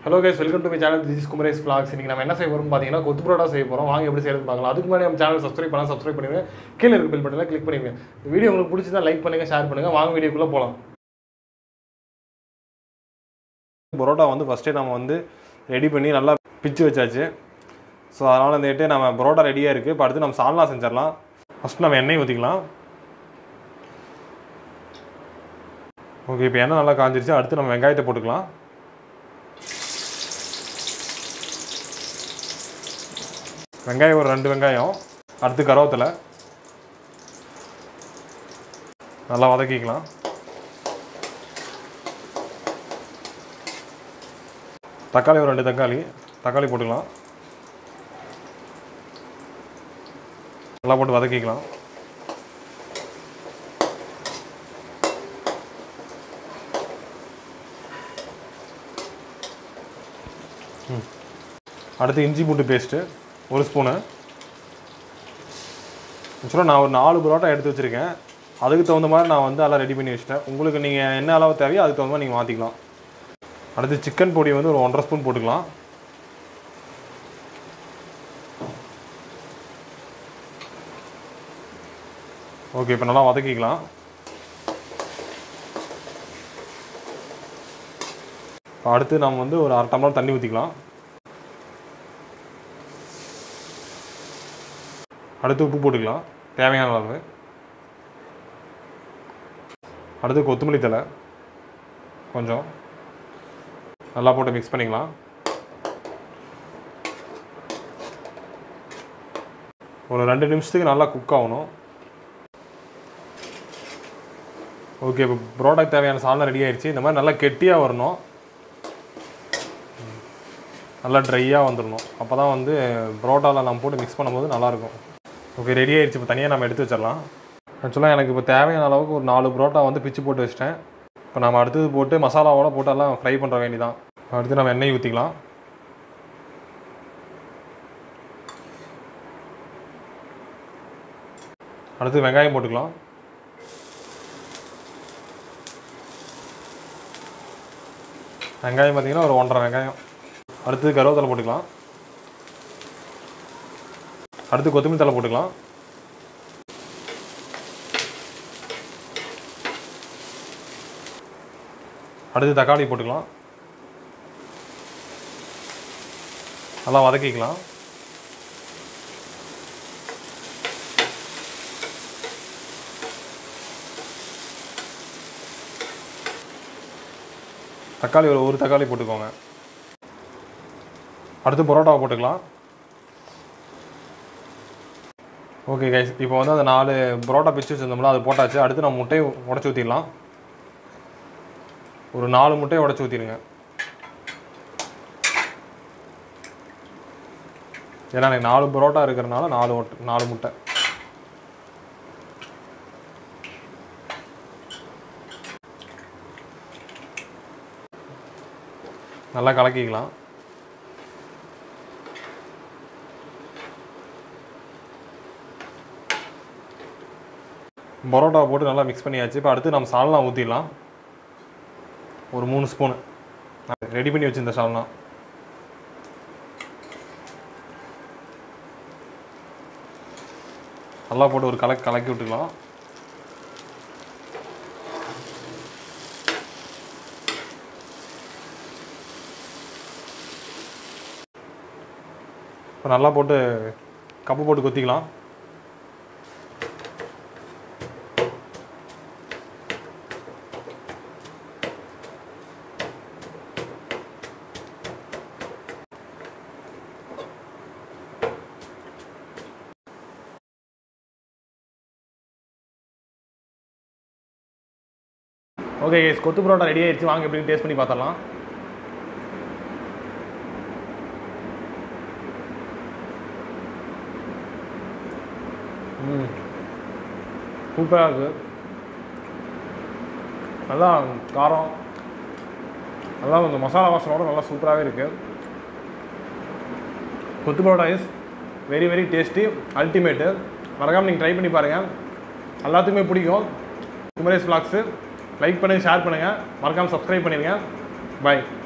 Hello guys welcome to my channel this Kumaresh vlogs இன்னைக்கு நம்ம என்ன செய்ய போறோம் பார்த்தீங்கன்னா கொத்து பரோட்டா செய்ய போகிறோம் வாங்க எப்படி செய்யறது பார்க்கலாம் அதுக்கு முன்னாடி நம்ம சேனல் சப்ஸ்கிரைப் பண்ணலாம் சப்ஸ்கிரைப் பண்ணிடுங்க கீழே இருக்க பில் பட்டனில் கிளிக் பண்ணிடுங்க இந்த வீடியோ உங்களுக்கு பிடிச்சதா லைக் பண்ணுங்க ஷேர் பண்ணுங்க வாங்க வீடியோக்குள்ளே போகலாம் பரோட்டா வந்து ஃபஸ்ட்டே நம்ம வந்து ரெடி பண்ணி நல்லா பிச்சு வச்சாச்சு ஸோ அதனால் வந்துட்டு நம்ம பரோட்டா ரெடியாக இருக்குது இப்போ அடுத்து நம்ம சால்னா செஞ்சிடலாம் ஃபஸ்ட் நம்ம எண்ணெய் ஊற்றிக்கலாம் ஓகே இப்போ எண்ணெய் நல்லா காஞ்சிருச்சு அடுத்து நம்ம வெங்காயத்தை போட்டுக்கலாம் வெங்காயம் ஒரு ரெண்டு வெங்காயம் அடுத்து கருவேப்பிலை நல்லா வதக்கிக்கலாம் தக்காளி ஒரு ரெண்டு தக்காளி தக்காளி போட்டுக்கலாம் நல்லா போட்டு வதக்கிக்கலாம் ம். அடுத்து இஞ்சி பூண்டு பேஸ்ட்டு ஒரு ஸ்பூனு ஆக்சுவலாக நான் ஒரு நாலு பரோட்டா எடுத்து வச்சுருக்கேன் அதுக்கு தகுந்த மாதிரி நான் வந்து எல்லாம் ரெடி பண்ணி வச்சிட்டேன் உங்களுக்கு நீங்கள் என்ன அளவு தேவையோ அதுக்கு தகுந்த மாதிரி நீங்கள் மாற்றிக்கலாம் அடுத்து சிக்கன் பொடி வந்து ஒரு ஒன்றரை ஸ்பூன் போட்டுக்கலாம் ஓகே இப்போ நல்லா வதக்கிக்கலாம் இப்போ அடுத்து நம்ம வந்து ஒரு அரை டம்ளர் தண்ணி ஊற்றிக்கலாம் அடுத்து உப்பு போட்டுக்கலாம் தேவையான அளவு அடுத்து கொத்தமல்லி தழை கொஞ்சம் நல்லா போட்டு மிக்ஸ் பண்ணிக்கலாம் ஒரு ரெண்டு நிமிஷத்துக்கு நல்லா குக் ஆகணும் ஓகே இப்போ ப்ராடக்ட் தேவையான சால்னா ரெடி ஆயிடுச்சு இந்த மாதிரி நல்லா கெட்டியாக வரணும் நல்லா ட்ரையாக வந்துடணும் அப்போ தான் வந்து பரோட்டாவில் நம்ம போட்டு மிக்ஸ் பண்ணும்போது நல்லாயிருக்கும் ஓகே ரெடி ஆயிடுச்சு இப்போ தனியாக நம்ம எடுத்து வச்சிடலாம் ஆக்சுவலாக எனக்கு இப்போ தேவையான அளவுக்கு ஒரு நாலு பரோட்டா வந்து பிச்சு போட்டு வச்சிட்டேன் இப்போ நம்ம அடுத்தது போட்டு மசாலாவோட போட்டு எல்லாம் ஃப்ரை பண்ணுற வேண்டியதான் அடுத்து நம்ம எண்ணெய் ஊற்றிக்கலாம் அடுத்து வெங்காயம் போட்டுக்கலாம் வெங்காயம் பார்த்தீங்கன்னா ஒரு ஒன்றரை வெங்காயம் அடுத்து கருவேப்பிலை போட்டுக்கலாம் அடுத்து கொத்தமல்லி தழை போட்டுக்கலாம் அடுத்து தக்காளி போட்டுக்கலாம் நல்லா வதக்கிக்கலாம் தக்காளி ஒரு ஒரு தக்காளி போட்டுக்கோங்க அடுத்து பரோட்டாவை போட்டுக்கலாம் ஓகே கைஸ் இப்போ வந்து அந்த நாலு பரோட்டா பிச்சு வச்சுருந்தோம்ல அது போட்டாச்சு அடுத்து நம்ம முட்டையை உடச்சி ஊற்றிடலாம் ஒரு நாலு முட்டையை உடச்சி ஊற்றிடுங்க ஏன்னா எனக்கு நாலு பரோட்டா இருக்கிறனால நாலு ஒட்- நாலு முட்டை நல்லா கலக்கிக்கலாம் பரோட்டா போட்டு நல்லா மிக்ஸ் பண்ணியாச்சு இப்போ அடுத்து நம்ம சால்னா ஊற்றிடலாம் ஒரு மூணு ஸ்பூனு ரெடி பண்ணி வச்சிருந்த சால்னா நல்லா போட்டு ஒரு கலக்கு கலக்கி விட்டுக்கலாம் இப்போ நல்லா போட்டு கப்பு போட்டு கொத்திக்கலாம் ஓகே guys, கொத்து பரோட்டா ரெடி ஆயிடுச்சு வாங்க எப்படின்னு டேஸ்ட் பண்ணி பார்த்தரலாம் ம் சூப்பராக இருக்குது நல்லா காரம் நல்லா இந்த மசாலா வாசனோட நல்லா சூப்பராகவே இருக்குது kothu parotta is very very tasty ultimate மறக்காமல் நீங்கள் ட்ரை பண்ணி பாருங்கள் எல்லாத்துக்குமே பிடிக்கும் குமரேஷ் vlogs லைக் பண்ணுங்கள் ஷேர் பண்ணுங்கள் மறக்காமல் சப்ஸ்கிரைப் பண்ணிடுங்க பாய்